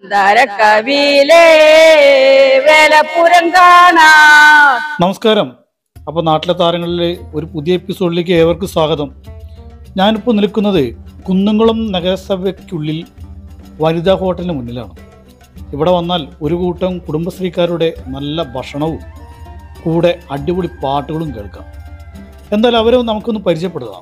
ധരക്കവിയിലെ വേലപ്പുരം കാണാൻ നമസ്കാരം അപ്പോൾ നാട്ടിലെ താരങ്ങളിലെ ഒരു പുതിയ എപ്പിസോഡിലേക്ക് ഏവർക്കും സ്വാഗതം ഞാനിപ്പോൾ നിൽക്കുന്നത് കുന്നംകുളം നഗരസഭയ്ക്കുള്ളിൽ വനിതാ ഹോട്ടലിന് മുന്നിലാണ് ഇവിടെ വന്നാൽ ഒരു കൂട്ടം കുടുംബശ്രീക്കാരുടെ നല്ല ഭക്ഷണവും കൂടെ അടിപൊളി പാട്ടുകളും കേൾക്കാം എന്തായാലും അവരെ നമുക്കൊന്ന് പരിചയപ്പെടുത്താം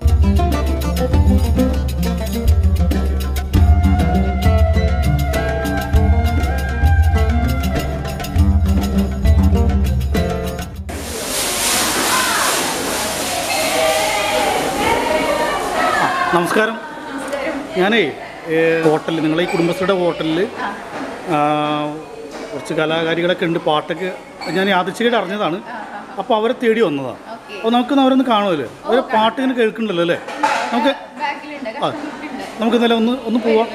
നമസ്കാരം ഞാനേ ഹോട്ടലിൽ നിങ്ങളെ ഈ കുടുംബശ്രീയുടെ ഹോട്ടലിൽ കുറച്ച് കലാകാരികളൊക്കെ ഉണ്ട് പാട്ടൊക്കെ ഞാൻ യാദൃച്ഛികമായിട്ട് അറിഞ്ഞതാണ് അപ്പോൾ അവരെ തേടി വന്നതാണ് അപ്പോൾ നമുക്ക് അവരൊന്ന് കാണുമല്ലോ അവർ പാട്ട് ഇങ്ങനെ കേൾക്കുന്നുണ്ടല്ലോ അല്ലേ നമുക്ക് ആ നമുക്ക് ഇന്നലെ ഒന്ന് ഒന്ന് പോവാം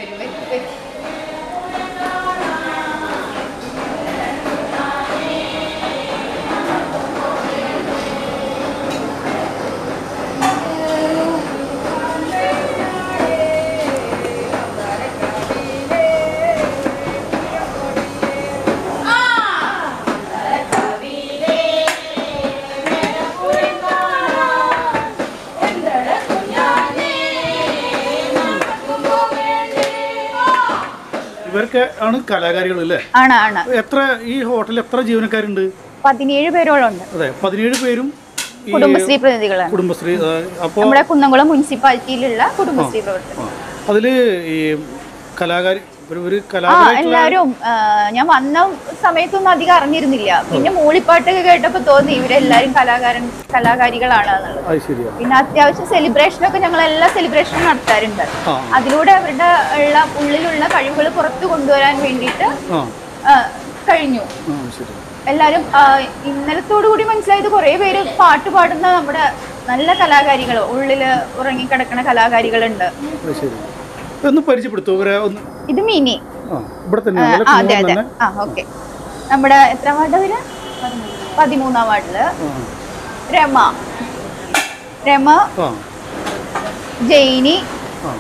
ഇവരൊക്കെ ആണ് കലാകാരികൾ അല്ലേ ആണ് ആണ് എത്ര ഈ ഹോട്ടലിൽ എത്ര ജീവനക്കാരുണ്ട് പതിനേഴ് പേരോളം ഉണ്ട് അതെ പതിനേഴ് പേരും ഈ കുടുംബശ്രീ പ്രതിനിധികളാണ് കുടുംബശ്രീ അപ്പോൾ നമ്മുടെ കുന്നംകുളം മുനിസിപ്പാലിറ്റിയിലുള്ള കുടുംബശ്രീ പ്രവർത്തകർ അതിൽ ഈ കലാകാരി ഒരു- ഒരു ആ കലാകാരി എല്ലാവരും ആ, ഞാൻ വന്ന സമയത്തൊന്നും അധികം അറിഞ്ഞിരുന്നില്ല പിന്നെ മൂളിപ്പാട്ടൊക്കെ കേട്ടപ്പോ തോന്നി ഇവരെല്ലാരും കലാകാരൻ കലാകാരികളാണ് എന്നുള്ളത് അത് ശരിയാണ് പിന്നെ അത്യാവശ്യം സെലിബ്രേഷൻ ഒക്കെ ഞങ്ങൾ എല്ലാ സെലിബ്രേഷനും നടത്താറുണ്ട് ആ അതിലൂടെ അവരുടെ ഉള്ള ഉള്ളിലുള്ള കഴിവുകൾ പുറത്തു കൊണ്ടുവരാൻ വേണ്ടിയിട്ട് ആ ആ, കഴിഞ്ഞു ആ ശരി എല്ലാരും ആ, ഇന്നലത്തോടു കൂടി മനസ്സിലായത് കുറേ പേര് പാട്ട് പാടുന്ന നമ്മുടെ നല്ല കലാകാരികൾ ഉള്ളില് ഉറങ്ങിക്കിടക്കുന്ന കലാകാരികളുണ്ട് അത് ശരി ഒന്ന് പരിചയപ്പെടുത്തൂ ഇവരെ ഒന്ന് ഇത് മിനി ആ ഇവിടെ തന്നെ ആ, നല്ല ആ, അതെ കുടുംബം അതെ തന്നെ ആ ഓക്കെ നമ്മുടെ എത്ര വാർഡ് അവര് പതിമൂന്നാം വാർഡില് ആ രമ രമ ആ ജൈനി ആ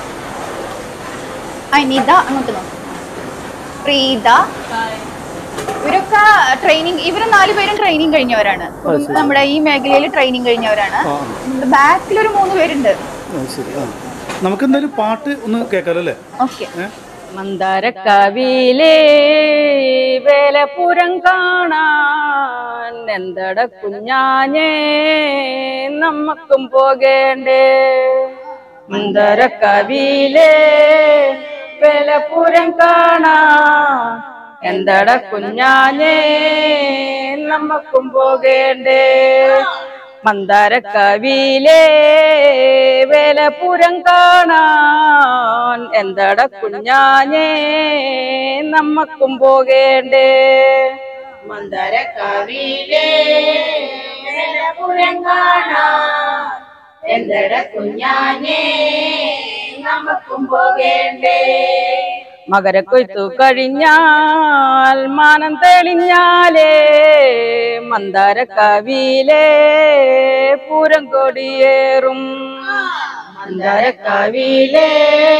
അനിത അങ്ങോട്ട് നോക്കും പ്രീത ഇവരൊക്കെ ട്രെയിനിങ് ഇവര് നാലുപേരും ട്രെയിനിങ് കഴിഞ്ഞവരാണ് കുടുംബ- നമ്മുടെ ഈ മേഖലയിൽ ട്രെയിനിങ് കഴിഞ്ഞവരാണ് ആ നമ്മുടെ ബാക്കിൽ ഒരു മൂന്ന് പേരുണ്ട് ആ ശരി ആ നമുക്ക് എന്തായാലും പാട്ട് ഒന്ന് കേൾക്കാമല്ലോ അല്ലേ ഓക്കെ ഏ മന്ദാരക്കവിയിലെ വേലപ്പുരം കാണാൻ എന്തട കുഞ്ഞാഞ്ഞേ നമ്മക്കും പോകേണ്ടേ മന്ദാരക്കവിയിലെ വേലപ്പുരം കാണാൻ എന്തട കുഞ്ഞാഞ്ഞേ നമ്മക്കും പോകേണ്ടേ മന്ദാരക്കവിയിലെ വേലപ്പുരം കാണാൻ എന്തട കുഞ്ഞാഞ്ഞേ നമ്മക്കും പോകേണ്ടേ മന്ദാരക്കവിയിലെ വേലപ്പുരം കാണാൻ എന്തട കുഞ്ഞാഞ്ഞേ നമുക്കും പോകേണ്ടേ മകരക്കൊയ്ത്തു കഴിഞ്ഞാൽ മാനം തെളിഞ്ഞാലേ മന്ദാരക്കവിയിലെ പൂരം കൊടിയേറും മന്ദാരക്കവിയിലെ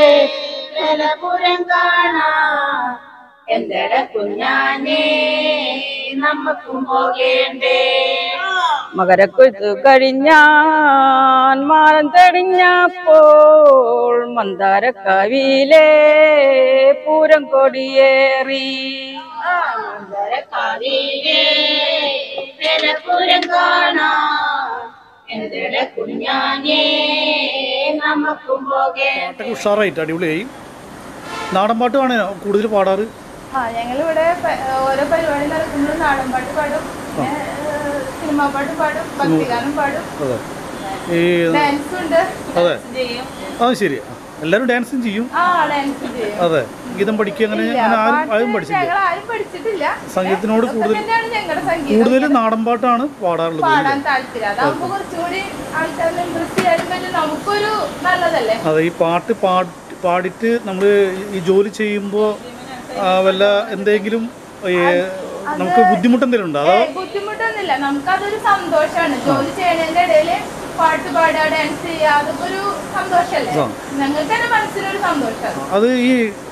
പൂരം കാണാൻ എന്തട കുഞ്ഞാനേ നമുക്കും പോകേണ്ടേ മകരക്കൊയ്ത്തു കഴിഞ്ഞാൻ മാനം തെളിഞ്ഞപ്പോൾ മന്ദാരക്കവിയിലെ പൂരം കൊടിയേറി മന്ദാരക്കവിയിലെ പൂരം കാണാൻ എന്തട കുഞ്ഞാനേ നമുക്കും പോകേ പാട്ടൊക്കെ ഉഷാറായിട്ട് അടിപൊളിയായി നാടൻ പാട്ട് വേണേ കൂടുതൽ പാടാറ് ആ ഞങ്ങളിവിടെ പ- ഓരോ പരിപാടി നടക്കുമ്പോൾ നാടൻ പാട്ട് പാടും പിന്നെ സിനിമാ പാട്ട് പാടും ഭക്തിഗാനം പാടും അതെ ഈ ഡാൻസ് ഉണ്ട് അതെ ചെയ്യും അത് ശരി എല്ലാവരും ഡാൻസും ചെയ്യും ആ ഡാൻസ് ചെയ്യും അതെ ഗീതം പഠിക്കുക അങ്ങനെ ഇല്ല, അങ്ങനെ ആരും പാട്ട് ആരും പഠിച്ചില്ല ഞങ്ങൾ ആരും പഠിച്ചിട്ടില്ല സംഗീതത്തിനോട് ഇതൊക്കെ കൂടുതൽ തന്നെയാണ് ഞങ്ങളുടെ സംഗീതം കൂടുതൽ നാടൻ പാട്ടാണ് പാടാറുള്ളത് പാടാൻ താല്പര്യം അതാവുമ്പോ കുറച്ചുകൂടി ആൾക്കാരെ ഇൻട്രസ്റ്റ് ചെയ്യാനും പറ്റും നമുക്കൊരു നല്ലതല്ലേ അതെ ഈ പാട്ട് പാടി പാടിയിട്ട് നമ്മൾ ഈ ജോലി ചെയ്യുമ്പോൾ വല്ല എന്തെങ്കിലും ഈ നമുക്ക് ബുദ്ധിമുട്ടെന്തെങ്കിലും ഉണ്ടോ അതോ ഏയ് ബുദ്ധിമുട്ടൊന്നുമില്ല നമുക്കതൊരു സന്തോഷമാണ് ജോലി ചെയ്യണതിന്റെ ഇടയില് പാട്ട് പാടുക ഡാൻസ് ചെയ്യുക അതൊക്കെ ഒരു സന്തോഷല്ലേ ആ. ഞങ്ങൾക്ക് തന്നെ മനസ്സിനൊരു സന്തോഷം അത് ഈ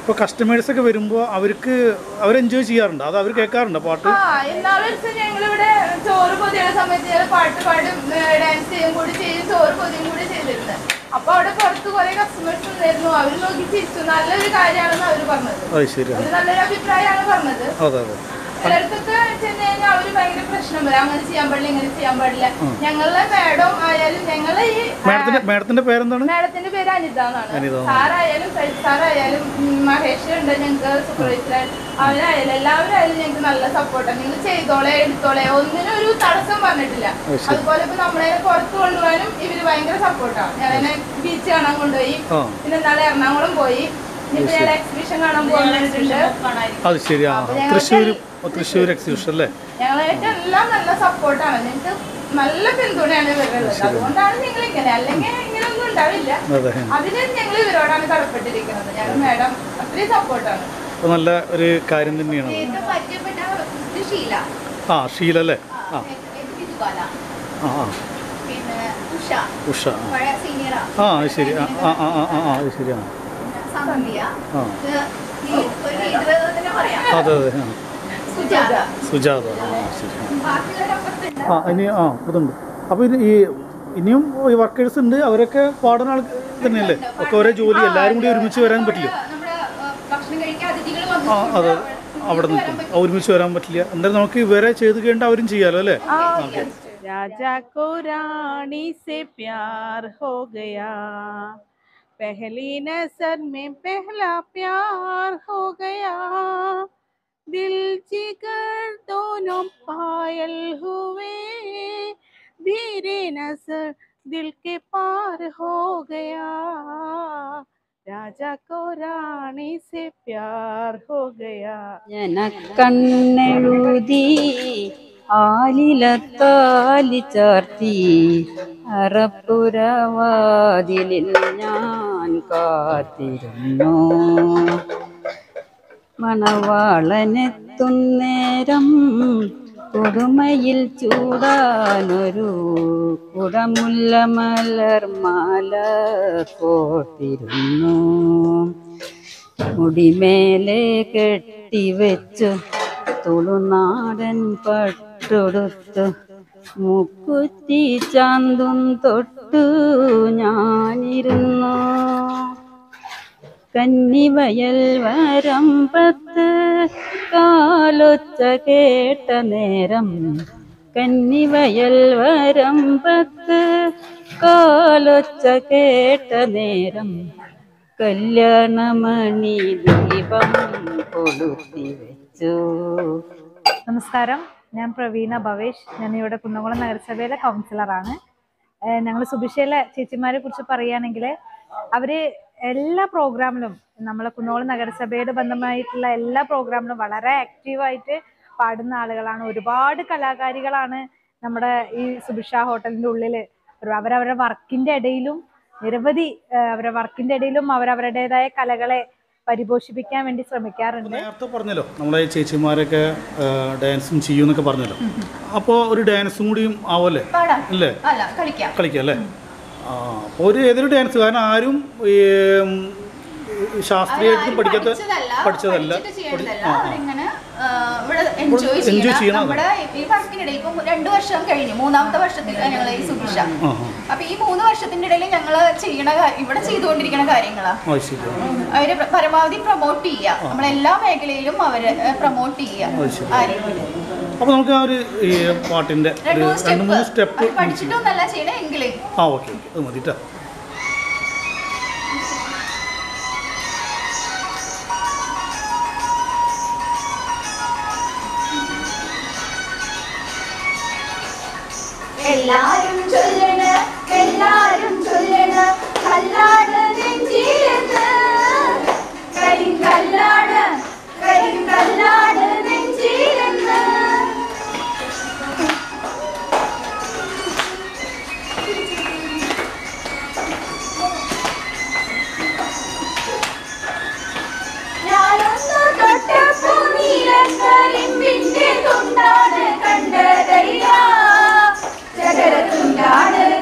ഇപ്പോൾ കസ്റ്റമേഴ്സ് ഒക്കെ വരുമ്പോൾ അവർക്ക് അവർ എൻജോയ് ചെയ്യാറുണ്ട് അത് അവർ കേൾക്കാറുണ്ട് പാട്ട് ആ എന്നാളൊരു ദിവസം ഞങ്ങളിവിടെ ചോറ് പൊതിയുടെ സമയത്ത് ഞങ്ങൾ പാട്ട് പാടും ഡാൻസ് ചെയ്യും കൂടി ചെയ്യും ചോറ് പൊതിയും കൂടി ചെയ്തിരുന്നത് അപ്പൊ അവിടെ പുറത്ത് കുറെ കസ്റ്റമേഴ്സ് ഉണ്ടായിരുന്നു അവർ നോക്കി ചിരിച്ചു നല്ലൊരു കാര്യമാണെന്ന് അവർ പറഞ്ഞത് അത് ശരിയാണ് ഒരു നല്ലൊരു അഭിപ്രായമാണ് പറഞ്ഞത് അതെ അതെ ചിലർക്കൊക്കെ ചെന്ന് കഴിഞ്ഞാൽ അവര് ഭയങ്കര പ്രശ്നം വരും അങ്ങനെ ചെയ്യാൻ പാടില്ല ഇങ്ങനെ ചെയ്യാൻ പാടില്ല ഞങ്ങളെ മാഡം ആയാലും ഞങ്ങളെ ഈ മാഡത്തിൻ്റെ മാഡത്തിൻ്റെ പേരെന്താണ് മാഡത്തിന്റെ പേര് അനിത എന്നാണ് അനിത. സാറായാലും സജിത് സാറായാലും ഉം, മഹേഷ് ഉണ്ട് ഞങ്ങൾക്ക് സൂപ്പർവൈസർ അവരായാലും എല്ലാവരും ആയാലും ഞങ്ങൾക്ക് നല്ല സപ്പോർട്ടാണ് നിങ്ങൾ ചെയ്തോളെ എടുത്തോളെ ഒന്നിനും ഒരു തടസ്സം പറഞ്ഞിട്ടില്ല അത് ശരി. അതുപോലെ ഇപ്പൊ നമ്മളെ പുറത്ത് കൊണ്ടുപോകാനും ഇവര് ഭയങ്കര സപ്പോർട്ടാണ് ഞാൻ ബീച്ച് കാണാൻ കൊണ്ടുപോയി ആ പിന്നെ നാളെ എറണാകുളം പോയി ഇനിയിപ്പോ ഞാൻ എക്സിബിഷൻ കാണാൻ പോകുന്നുണ്ട് അത് ശരി ആ തൃശ്ശൂർ തൃശ്ശൂർ എക്സിബിഷൻ അല്ലേ ഞങ്ങളായിട്ട് എല്ലാം നല്ല സപ്പോർട്ടാണ് ഞങ്ങൾക്ക് നല്ല പിന്തുണയാണ് ഇവരുള്ളത് അതുകൊണ്ടാണ് നിങ്ങൾ ഇങ്ങനെ അല്ലെങ്കിൽ ഇങ്ങനെ ഒന്നും ഉണ്ടാവില്ല അതെ അതിന് ഞങ്ങൾ ഇവരോടാണ് കടപ്പെട്ടിരിക്കുന്നത് ഞങ്ങൾ മാഡം അത്രയും സപ്പോർട്ടാണ് അപ്പോൾ നല്ല ഒരു കാര്യം തന്നെയാണ് അത്. ഏറ്റവും പരിചയപ്പെട്ട ഇത് ഷീല ആ ഷീല അല്ലേ ആ ഇത് ബിജുബാല ആ ആ പിന്നെ ഉഷ ഉഷ ആ. പഴയ സീനിയറാ ആ അത് ശരി ആ ആ ആ ആ ആ ആ അത് ശരിയാണ് സന്ധ്യ ആ ഇത് ഈ ഒരു ലീഡർ തന്നെ പറയാം അതെ അതെ ആ സുജാത സുജാത ആ ശരി ബാക്കിയുള്ളവരപ്പുറത്തുണ്ട് ആ ഇനി ആ ഇതുണ്ട് അപ്പോൾ ഇത് ഈ ഇനിയും ഈ വർക്കേഴ്സ് ഉണ്ട് അവരൊക്കെ പാടുന്ന ആൾ തന്നെയല്ലേ ഒക്കെ ഒരേ ജോലി എല്ലാവരും കൂടി ഒരുമിച്ച് വരാൻ പറ്റില്ല നമ്മുടെ ആ, ഭക്ഷണം കഴിക്കാൻ അതിഥികൾ ആ അതെ അവിടെ നിൽക്കും ഒരുമിച്ച് വരാൻ പറ്റില്ല എന്തായാലും നമുക്ക് ഇവരെ ചെയ്ത് കഴിഞ്ഞാൽ അവരും ചെയ്യാലോ അല്ലേ ഓക്കെ राजा को रानी से प्यार हो गया पहली नजर में पहला प्यार हो गया दिल जिगर दोनों पायल हुए धीरे नजर दिल के पार हो गया राजा को रानी से प्यार हो गया ജനക്കണ്ണെഴുതി ആലിലത്താലി ചാർത്തി അറപ്പുരവാതിലിൽ ഞാൻ കാത്തിരുന്നു മണവാളനെത്തുന്നേരം കൊടുമയിൽ ചൂടാനൊരു കുടമുല്ല മലർമാല കോർത്തിരുന്നു മുടിമേലെ കെട്ടിവെച്ചു തുളുനാടൻ പട്ടൊടുത്തു മുക്കുറ്റി ചാന്തും തൊട്ടു ഞാനിരുന്നു കന്നിവയൽ വരമ്പത്ത് കാലൊച്ച കേട്ട നേരം കന്നിവയൽ വരമ്പത്ത് കാലൊച്ച കേട്ട നേരം കല്യാണമണി ദീപം കൊളുത്തി വെച്ചു നമസ്കാരം ഞാൻ പ്രവീണ ഭവേഷ് ഞാൻ ഇവിടെ കുന്നംകുളം നഗരസഭയിലെ കൗൺസിലറാണ് ഞങ്ങൾ സുഭിഷയിലെ ചേച്ചിമാരെ കുറിച്ച് പറയുകയാണെങ്കിൽ അവര് എല്ലാ പ്രോഗ്രാമിലും നമ്മളെ കുന്നംകുളം നഗരസഭയുടെ ബന്ധമായിട്ടുള്ള എല്ലാ പ്രോഗ്രാമിലും വളരെ ആക്റ്റീവായിട്ട് പാടുന്ന ആളുകളാണ് ഒരുപാട് കലാകാരികളാണ് നമ്മുടെ ഈ സുഭിഷ ഹോട്ടലിന്റെ ഉള്ളിൽ അവരവരുടെ വർക്കിന്റെ ഇടയിലും നിരവധി ആ, അവരുടെ വർക്കിന്റെ ഇടയിലും അവരവരുടേതായ കലകളെ പരിപോഷിപ്പിക്കാൻ വേണ്ടി ശ്രമിക്കാറുണ്ട് നേരത്തെ പറഞ്ഞല്ലോ നമ്മളെ ചേച്ചിമാരൊക്കെ ഡാൻസും ചെയ്യുമെന്നൊക്കെ പറഞ്ഞല്ലോ അപ്പോൾ ഒരു ഡാൻസും കൂടിയും ആവുമല്ലേ പാടാം അല്ലേ അല്ല കളിക്കാം കളിക്കാം അല്ലേ ആ അപ്പോൾ ഒരു ഏതൊരു ഡാൻസ് കാരണം ആരും ഈ ഉം, ശാസ്ത്രീയമായിട്ട് പഠിക്കാത്ത പഠിച്ചതല്ല, പഠിച്ചതല്ല പഠിച്ചിട്ട് ചെയ്യണതല്ല. ആ, ആ. അവരിങ്ങനെ, ആ, ഇവിടെ എൻജോയ് enjoy ചെയ്യണം ചെയ്യണം നമ്മുടെ ഈ വർക്കിനിടയിൽ ഇപ്പൊ രണ്ടു വർഷം കഴിഞ്ഞു മൂന്നാമത്തെ വർഷത്തിലാണ് ഞങ്ങൾ ഈ സുഭിഷ ആ ആ. അപ്പൊ ഈ മൂന്ന് വർഷത്തിന്റെ ഇടയിൽ ഞങ്ങൾ ചെയ്യണ കാ- ഇവിടെ ചെയ്തുകൊണ്ടിരിക്കുന്ന കാര്യങ്ങളാ ആ ശരി അവര് പ്ര- പരമാവധി പ്രൊമോട്ട് ചെയ്യുക നമ്മളെല്ലാ മേഖലയിലും അവര് പ്രൊമോട്ട് ചെയ്യുക അത് ശരി. ആ രീതിയിൽ അപ്പോൾ നമുക്ക് ആ ഒരു ഈ പാട്ടിൻ്റെ ഒരു രണ്ടു മൂന്ന് രണ്ട് മൂന്ന് സ്റ്റെപ്പ് സ്റ്റെപ്പ് പഠിച്ചിട്ടൊന്നല്ല ചെയ്യണേ എങ്കിലും ആ ഓക്കെ ഓക്കെ അത് മതി കേട്ടോ എല്ലാരും ചൊല്ലണ എല്ലാരും ചൊല്ലണ കല്ലാട് നെഞ്ചിലെന്ന് കരിങ്കല്ലാട് കരിങ്കല്ലാട് നെഞ്ചിലെന്ന് ഞാനൊന്നു തൊട്ടപ്പോ നീലക്കരിമ്പിന്റെ തുണ്ടാണ് കണ്ടതയ്യ ചകരത്തുണ്ടാണ്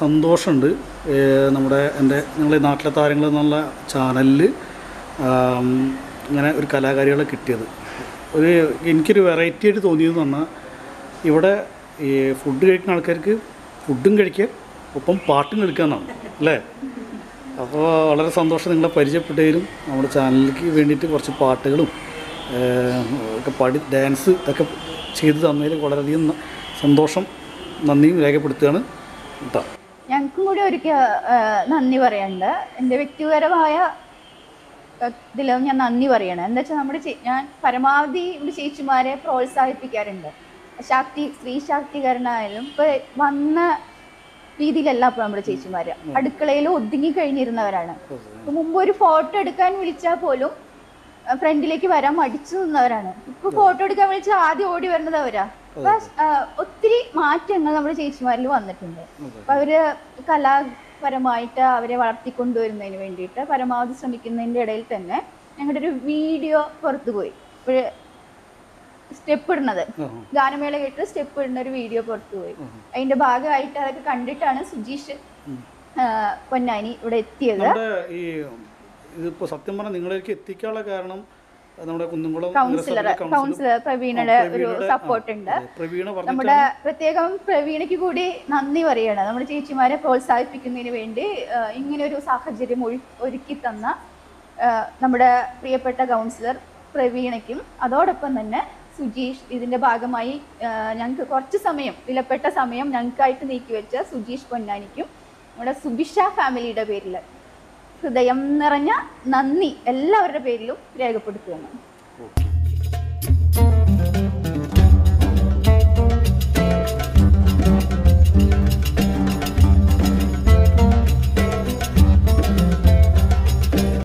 സന്തോഷമുണ്ട് ഏഹ് നമ്മുടെ എൻ്റെ ഞങ്ങളെ നാട്ടിലെ താരങ്ങൾ എന്നുള്ള ചാനലിൽ ഇങ്ങനെ ഒരു കലാകാരികളെ കിട്ടിയത് ഒരു എനിക്കൊരു വെറൈറ്റി ആയിട്ട് തോന്നിയതെന്ന് പറഞ്ഞാൽ ഇവിടെ ഈ ഫുഡ് കഴിക്കുന്ന ആൾക്കാർക്ക് ഫുഡും കഴിക്കാൻ ഒപ്പം പാട്ടും കളിക്കാമെന്നാണ് അല്ലേ അപ്പോൾ വളരെ സന്തോഷം നിങ്ങളെ പരിചയപ്പെട്ടതിലും നമ്മുടെ ചാനലിലേക്ക് വേണ്ടിയിട്ട് കുറച്ച് പാട്ടുകളും ഏഹ്, ഒക്കെ പാടി ഡാൻസ് ഇതൊക്കെ ചെയ്തു തന്നതിൽ വളരെയധികം ന- സന്തോഷം നന്ദിയും രേഖപ്പെടുത്തുകയാണ് കേട്ടോ ഞങ്ങൾക്കും കൂടി ഒരിക്കൽ നന്ദി പറയാനുണ്ട് എൻ്റെ വ്യക്തിപരമായ ഇതിലും ഞാൻ നന്ദി പറയണം എന്താ വെച്ചാൽ നമ്മുടെ ചേ- ഞാൻ പരമാവധി ഇവിടെ ചേച്ചിമാരെ പ്രോത്സാഹിപ്പിക്കാറുണ്ട് ശാക്തി സ്ത്രീ ശാക്തീകരണമായാലും ഇപ്പൊ വന്ന രീതിയിലല്ല ഇപ്പൊ നമ്മുടെ ചേച്ചിമാര് അടുക്കളയിൽ ഒതുങ്ങി കഴിഞ്ഞിരുന്നവരാണ് ഇപ്പൊ മുമ്പ് ഒരു ഫോട്ടോ എടുക്കാൻ വിളിച്ചാൽ പോലും ഫ്രണ്ടിലേക്ക് വരാൻ മടിച്ചു നിന്നവരാണ് ഇപ്പൊ ഫോട്ടോ എടുക്കാൻ വിളിച്ചാൽ ആദ്യം ഓടി വരുന്നത് അവരാ അപ്പൊ ആ, ഒത്തിരി മാറ്റങ്ങൾ നമ്മുടെ ചേച്ചിമാരിൽ വന്നിട്ടുണ്ട് അപ്പൊ അവര് കലാപരമായിട്ട് അവരെ വളർത്തിക്കൊണ്ടുവരുന്നതിന് വേണ്ടിയിട്ട് പരമാവധി ശ്രമിക്കുന്നതിന്റെ ഇടയിൽ തന്നെ ഞങ്ങളുടെ ഒരു വീഡിയോ പുറത്തു പോയി ഒരു സ്റ്റെപ്പ് ഇടുന്നത് ആ, ഗാനമേള കേട്ട് സ്റ്റെപ്പ് ഇടുന്ന ഒരു വീഡിയോ പുറത്തു പോയി അതിന്റെ ഭാഗമായിട്ട് അതൊക്കെ കണ്ടിട്ടാണ് സുജീഷ് ആ, പൊന്നാനി ഇവിടെ എത്തിയത് നമ്മുടെ ഈ ഇതിപ്പോൾ സത്യം പറഞ്ഞാൽ നിങ്ങളിലേക്ക് എത്തിക്കാനുള്ള കാരണം നമ്മുടെ കുന്നുംകുളം കൗൺസിലർ നഗരസഭയിലെ കൗൺസിലർ കൗൺസിലർ പ്രവീണയുടെ ഒരു പ്രവീണയുടെ, സപ്പോർട്ട് ആ, ഉണ്ട് അതെ, പ്രവീണ നമ്മുടെ പറഞ്ഞിട്ടാണ് പ്രത്യേകം പ്രവീണയ്ക്ക് കൂടി നന്ദി പറയണം നമ്മുടെ ചേച്ചിമാരെ പ്രോത്സാഹിപ്പിക്കുന്നതിന് വേണ്ടി ആ, ഇങ്ങനെ ഒരു സാഹചര്യം ഒഴു- ഒരുക്കി തന്ന ആ, നമ്മുടെ പ്രിയപ്പെട്ട കൗൺസിലർ പ്രവീണയ്ക്കും അതോടൊപ്പം തന്നെ സുജീഷ് ഇതിന്റെ ഭാഗമായി ആ, ഞങ്ങൾക്ക് കുറച്ച് സമയം വിലപ്പെട്ട സമയം ഞങ്ങൾക്കായിട്ട് നീക്കിവെച്ച സുജീഷ് പൊന്നാനിക്കും നമ്മുടെ സുബിഷ ഫാമിലിയുടെ പേരിൽ ഹൃദയം നിറഞ്ഞ നന്ദി എല്ലാവരുടെ പേരിലും രേഖപ്പെടുത്തുകയാണ് ഓക്കെ